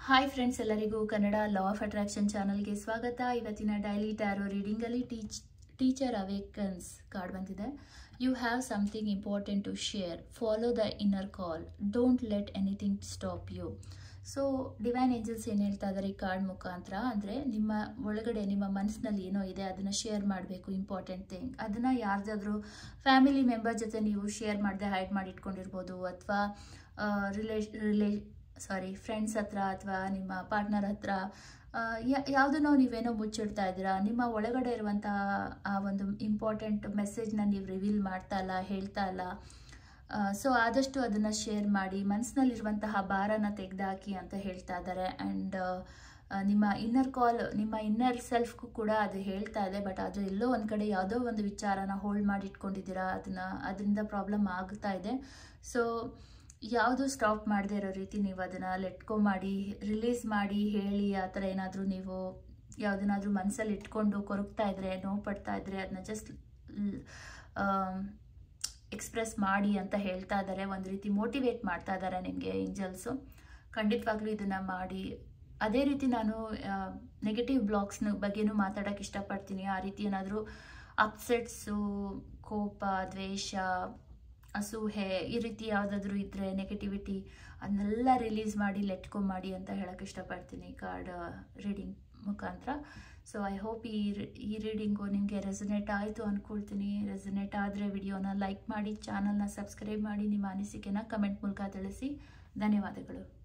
hi friends ಎಲ್ಲರಿಗೂ Kannada law of attraction ಚಾನಲ್ಗೆ ಸ್ವಾಗತ ಇವತ್ತಿನ ಡೈಲಿ ಟ್ಯಾರೋ ರೀಡಿಂಗಲ್ಲಿ ಟೀಚ್ ಟೀಚರ್ ಅವೇಕನ್ಸ್ ಕಾರ್ಡ್ ಬಂದಿದೆ you have something important to share follow the inner call don't let anything stop you so divine angels ಏನು ಹೇಳ್ತಾ ಇದ್ದಾರೆ ಈ ಕಾರ್ಡ್ ಮುಖಾಂತರ ಅಂದರೆ ನಿಮ್ಮ ಒಳಗಡೆ ನಿಮ್ಮ ಮನಸ್ಸಿನಲ್ಲಿ ಏನೋ ಇದೆ ಅದನ್ನು ಶೇರ್ ಮಾಡಬೇಕು ಇಂಪಾರ್ಟೆಂಟ್ ಥಿಂಗ್ ಅದನ್ನು ಯಾರ್ದಾದ್ರೂ ಫ್ಯಾಮಿಲಿ ಮೆಂಬರ್ ಜೊತೆ ನೀವು ಶೇರ್ ಮಾಡದೆ ಹೈಡ್ ಮಾಡಿ ಇಟ್ಕೊಂಡಿರ್ಬೋದು ಅಥವಾ ರಿಲೇ ರಿಲೇ ಸಾರಿ ಫ್ರೆಂಡ್ಸ್ ಹತ್ರ ಅಥವಾ ನಿಮ್ಮ ಪಾರ್ಟ್ನರ್ ಹತ್ರ ಯಾವುದನ್ನೋ ನೀವೇನೋ ಮುಚ್ಚಿಡ್ತಾ ಇದ್ದೀರಾ ನಿಮ್ಮ ಒಳಗಡೆ ಇರುವಂತಹ ಆ ಒಂದು ಇಂಪಾರ್ಟೆಂಟ್ ಮೆಸೇಜ್ನ ನೀವು ರಿವೀಲ್ ಮಾಡ್ತಾ ಇಲ್ಲ ಹೇಳ್ತಾ ಇಲ್ಲ ಸೊ ಆದಷ್ಟು ಅದನ್ನು ಶೇರ್ ಮಾಡಿ ಮನಸ್ಸಿನಲ್ಲಿರುವಂತಹ ಭಾರನ ತೆಗೆದುಹಾಕಿ ಅಂತ ಹೇಳ್ತಾ ಇದ್ದಾರೆ ಆ್ಯಂಡ್ ನಿಮ್ಮ ಇನ್ನರ್ ಕಾಲ್ ನಿಮ್ಮ ಇನ್ನರ್ ಸೆಲ್ಫ್ಗೂ ಕೂಡ ಅದು ಹೇಳ್ತಾ ಇದೆ ಬಟ್ ಅದು ಎಲ್ಲೋ ಒಂದು ಕಡೆ ಯಾವುದೋ ಒಂದು ವಿಚಾರನ ಹೋಲ್ಡ್ ಮಾಡಿ ಇಟ್ಕೊಂಡಿದ್ದೀರಾ ಅದನ್ನು ಅದರಿಂದ ಪ್ರಾಬ್ಲಮ್ ಆಗ್ತಾ ಇದೆ ಸೊ ಯಾವುದು ಸ್ಟಾಪ್ ಮಾಡದೇ ಇರೋ ರೀತಿ ನೀವು ಅದನ್ನು ಲೆಟ್ಕೋ ಮಾಡಿ ರಿಲೀಸ್ ಮಾಡಿ ಹೇಳಿ ಆ ಥರ ಏನಾದರೂ ನೀವು ಯಾವುದನ್ನಾದ್ರೂ ಮನಸ್ಸಲ್ಲಿ ಇಟ್ಕೊಂಡು ಕೊರಗ್ತಾ ಇದ್ರೆ ನೋವು ಪಡ್ತಾ ಇದ್ರೆ ಅದನ್ನ ಜಸ್ಟ್ ಎಕ್ಸ್ಪ್ರೆಸ್ ಮಾಡಿ ಅಂತ ಹೇಳ್ತಾ ಇದ್ದಾರೆ ಒಂದು ರೀತಿ ಮೋಟಿವೇಟ್ ಮಾಡ್ತಾ ಇದ್ದಾರೆ ನಿಮಗೆ ಏಂಜಲ್ಸು ಖಂಡಿತವಾಗ್ಲೂ ಇದನ್ನು ಮಾಡಿ ಅದೇ ರೀತಿ ನಾನು ನೆಗೆಟಿವ್ ಬ್ಲಾಗ್ಸ್ನ ಬಗ್ಗೆನೂ ಮಾತಾಡೋಕ್ಕೆ ಇಷ್ಟಪಡ್ತೀನಿ ಆ ರೀತಿ ಏನಾದರೂ ಅಪ್ಸೆಟ್ಸು ಕೋಪ ದ್ವೇಷ ಅಸೂಹೆ ಈ ರೀತಿ ಯಾವುದಾದ್ರೂ ಇದ್ದರೆ ನೆಗೆಟಿವಿಟಿ ಅದನ್ನೆಲ್ಲ ರಿಲೀಸ್ ಮಾಡಿ ಲೆಟ್ಕೊ ಮಾಡಿ ಅಂತ ಹೇಳೋಕ್ಕೆ ಇಷ್ಟಪಡ್ತೀನಿ ಕಾರ್ಡ್ ರೀಡಿಂಗ್ ಮುಖಾಂತರ ಸೊ ಐ ಹೋಪ್ ಈ ಈ ರೀಡಿಂಗು ನಿಮಗೆ ರೆಸನೇಟ್ ಆಯಿತು ಅಂದ್ಕೊಳ್ತೀನಿ ರೆಸನೇಟ್ ಆದರೆ ವಿಡಿಯೋನ ಲೈಕ್ ಮಾಡಿ ಚಾನಲ್ನ ಸಬ್ಸ್ಕ್ರೈಬ್ ಮಾಡಿ ನಿಮ್ಮ ಅನಿಸಿಕೆನ ಕಮೆಂಟ್ ಮೂಲಕ ತಿಳಿಸಿ ಧನ್ಯವಾದಗಳು